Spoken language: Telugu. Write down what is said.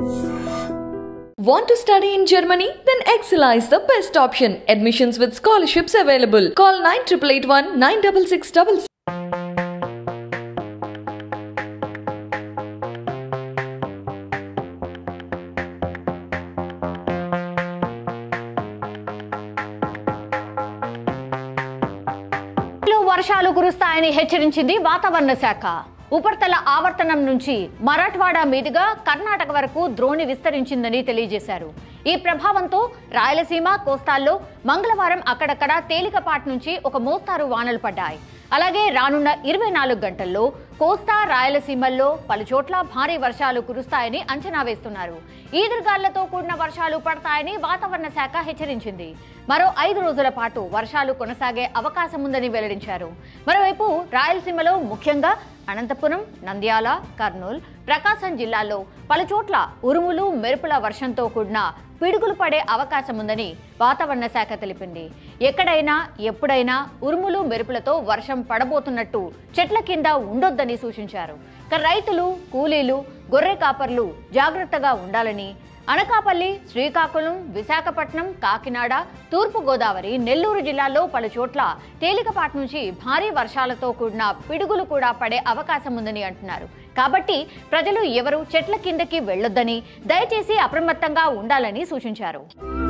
Want to study in Germany? Then Excella is the best option. Admissions with scholarships available. Call 9881 96666. లో వర్షాలు కురుస్తాయని హెచ్చరించింది వాతావరణ శాఖ ఉపరితల ఆవర్తనం నుంచి మరాఠ్వాడా మీదుగా కర్ణాటక వరకు ద్రోణి విస్తరించిందని తెలియజేశారు ఈ ప్రభావంతో రాయలసీమ కోస్తాల్లో మంగళవారం అక్కడక్కడ తేలికపాటి నుంచి ఒక మోస్తారు వానలు పడ్డాయి అలాగే రానున్న ఇరవై నాలుగు గంటల్లో కోస్తా రాయలసీమల్లో పలుచోట్ల భారీ వర్షాలు కురుస్తాయని అంచనా వేస్తున్నారు ఈదురుగాళ్లతో కూడిన వర్షాలు పడతాయని వాతావరణ శాఖ హెచ్చరించింది మరో ఐదు రోజుల పాటు వర్షాలు కొనసాగే అవకాశం ఉందని వెల్లడించారు మరోవైపు రాయలసీమలో ముఖ్యంగా అనంతపురం నంద్యాల కర్నూలు ప్రకాశం జిల్లాల్లో పలుచోట్ల ఉరుములు మెరుపుల వర్షంతో కూడిన పిడుగులు పడే అవకాశం ఉందని వాతావరణ శాఖ తెలిపింది ఎక్కడైనా ఎప్పుడైనా ఉరుములు మెరుపులతో వర్షం పడబోతున్నట్టు చెట్ల కింద ఉండొద్దని సూచించారు ఇక రైతులు కూలీలు గొర్రె కాపర్లు జాగ్రత్తగా ఉండాలని అనకాపల్లి శ్రీకాకుళం విశాఖపట్నం కాకినాడ తూర్పు గోదావరి నెల్లూరు జిల్లాల్లో పలు చోట్ల తేలికపాటి నుంచి భారీ వర్షాలతో కూడిన పిడుగులు కూడా పడే అవకాశం ఉందని అంటున్నారు కాబట్టి ప్రజలు ఎవరు చెట్ల కిందకి వెళ్లొద్దని దయచేసి అప్రమత్తంగా ఉండాలని సూచించారు